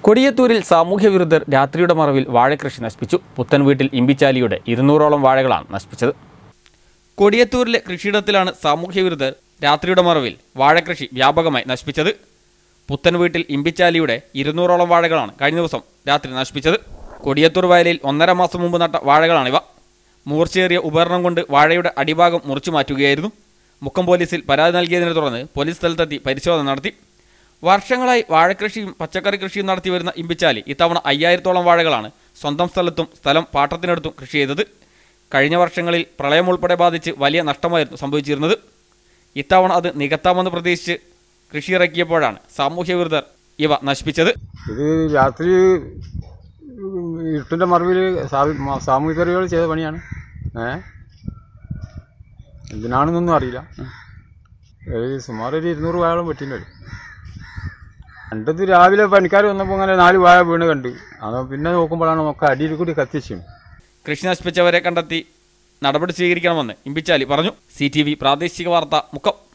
കൊടിയത്തൂരിൽ സാമൂഹ്യ വിരുദ്ധർ രാത്രിയുടെ മറവിൽ വാഴകൃഷി നശിപ്പിച്ചു പുത്തൻ വീട്ടിൽ ഇമ്പിച്ചാലിയുടെ ഇരുന്നൂറോളം വാഴകളാണ് നശിപ്പിച്ചത് കൊടിയത്തൂരിലെ കൃഷിയിടത്തിലാണ് സാമൂഹ്യ വിരുദ്ധർ രാത്രിയുടെ മറവിൽ വാഴകൃഷി വ്യാപകമായി നശിപ്പിച്ചത് പുത്തൻ വീട്ടിൽ ഇമ്പിച്ചാലിയുടെ ഇരുന്നൂറോളം വാഴകളാണ് കഴിഞ്ഞ ദിവസം രാത്രി നശിപ്പിച്ചത് കൊടിയത്തൂർ വയലിൽ ഒന്നര മാസം മുമ്പ് നട്ട വാഴകളാണിവ മൂർച്ചയേറിയ ഉപകരണം കൊണ്ട് വാഴയുടെ അടിഭാഗം മുറിച്ചു മാറ്റുകയായിരുന്നു മുക്കം പോലീസിൽ പരാതി നൽകിയതിനെ തുടർന്ന് പോലീസ് സ്ഥലത്തെത്തി പരിശോധന നടത്തി വർഷങ്ങളായി വാഴകൃഷിയും പച്ചക്കറി കൃഷിയും നടത്തി വരുന്ന ഇമ്പിച്ചാലി ഇത്തവണ അയ്യായിരത്തോളം വാഴകളാണ് സ്വന്തം സ്ഥലത്തും സ്ഥലം പാട്ടത്തിനടുത്തും കൃഷി ചെയ്തത് കഴിഞ്ഞ വർഷങ്ങളിൽ പ്രളയം ഉൾപ്പെടെ ബാധിച്ച് വലിയ നഷ്ടമായിരുന്നു സംഭവിച്ചിരുന്നത് ഇത്തവണ അത് നികത്താമെന്ന് പ്രതീക്ഷിച്ച് കൃഷി ഇറക്കിയപ്പോഴാണ് സാമൂഹ്യ വിരുദ്ധർ ഇവ നശിപ്പിച്ചത് ഇത് രാത്രി ഇരുട്ടിൻ്റെ മറവിൽ സാമൂഹികറികൾ ചെയ്ത പണിയാണ് ഏ എന്തിനാണെന്നൊന്നും അറിയില്ല ഒരു സുമാർ ഒരു ഇരുന്നൂറ് വാഴകളും വെട്ടിൻ്റെ വരും കണ്ടത് രാവിലെ പണിക്കാർ വന്നപ്പോൾ അങ്ങനെ നാല് വാഴ വീണ് കണ്ട് അത് പിന്നെ നോക്കുമ്പോഴാണ് നമുക്ക് അടിയിൽ കൂടി കത്തിച്ചു കൃഷി നശിപ്പിച്ചവരെ കണ്ടെത്തി നടപടി സ്വീകരിക്കണമെന്ന് ഇമ്പിച്ചാലി പറഞ്ഞു സി പ്രാദേശിക വാർത്ത മുക്കം